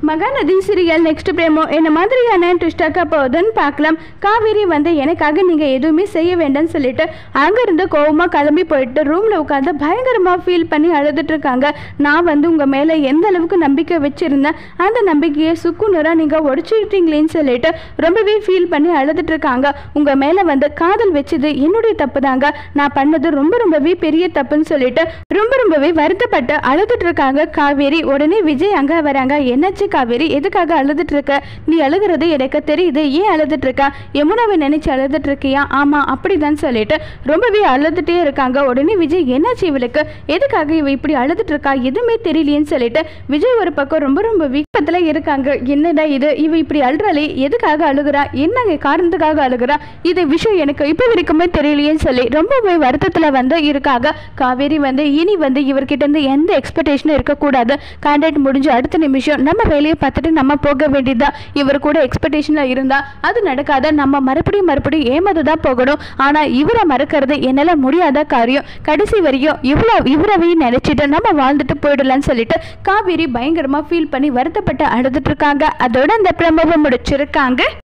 Mahanadi serial next பிரேமோ என்ன மாதிரியான ட்விஸ்டாக்க போகுதுன்னு பார்க்கலாம் காவேரி வந்து எனக்காக நீங்கள் எதுவுமே செய்ய வேண்டாம்னு சொல்லிட்டு அங்கேருந்து கோவமாக கிளம்பி போயிட்டு ரூமில் உட்காந்து பயங்கரமாக ஃபீல் பண்ணி அழுதுட்டு இருக்காங்க நான் வந்து உங்கள் மேலே எந்த அளவுக்கு நம்பிக்கை வச்சுருந்தேன் அந்த நம்பிக்கையை சுக்குநூறாக நீங்கள் உடச்சிக்கிட்டீங்களேன்னு சொல்லிட்டு ரொம்பவே ஃபீல் பண்ணி அழுதுட்டு இருக்காங்க உங்கள் மேலே வந்து காதல் வச்சது என்னுடைய தப்பு தாங்க நான் பண்ணது ரொம்ப ரொம்பவே பெரிய தப்புன்னு சொல்லிட்டு ரொம்ப ரொம்பவே வருத்தப்பட்டு அழுதுட்டு இருக்காங்க காவேரி உடனே விஜய் அங்கே வராங்க என்னாச்சு காவேரி எதுக்காக அழுதுட்டு இருக்க நீ அழுகிறது எனக்கு தெரியுது ஏன் அழுதுட்டு இருக்க யமுனாவை நினைச்சு அழுதுட்டு இருக்கியா ஆமா அப்படிதான் சொல்லிட்டு ரொம்பவே அழுதுட்டே இருக்காங்க உடனே விஜய் என்னாச்சு இவளுக்கு எதுக்காக இவ இப்படி அழுதுட்டு இருக்கா எதுவுமே தெரியலையேன்னு சொல்லிட்டு விஜய் ஒரு பக்கம் ரொம்ப ரொம்ப வீக்கத்துல இருக்காங்க என்னடா இது இவ இப்படி அழுறாளே எதுக்காக அழுகுறா என்ன காரணத்துக்காக அழுகுறா இது விஷயம் எனக்கு இப்போ வரைக்குமே தெரியலையேன்னு சொல்லி ரொம்பவே வருத்தத்துல வந்து இருக்காங்க காவேரி வந்து இனி வந்து இவர்கிட்ட இருந்து எந்த எக்ஸ்பெக்டேஷனும் இருக்கக்கூடாது கான்டாக்ட் முடிஞ்சு அடுத்த நிமிஷம் நம்ம வேலையை பார்த்துட்டு நம்ம போக வேண்டியதுதான் இவர் கூட எக்ஸ்பெக்டேஷனில் இருந்தா அது நடக்காத நம்ம மறுபடியும் மறுபடியும் ஏமாந்து தான் போகணும் ஆனால் இவரை மறக்கிறது என்னால் முடியாத காரியம் கடைசி வரையும் இவ்வளோ இவரவையும் நினைச்சிட்டு நம்ம வாழ்ந்துட்டு போயிடலாம்னு சொல்லிட்டு காவேரி பயங்கரமாக ஃபீல் பண்ணி வருத்தப்பட்டு அழுதுட்டு இருக்காங்க அதோட அந்த பிரம்பவை முடிச்சிருக்காங்க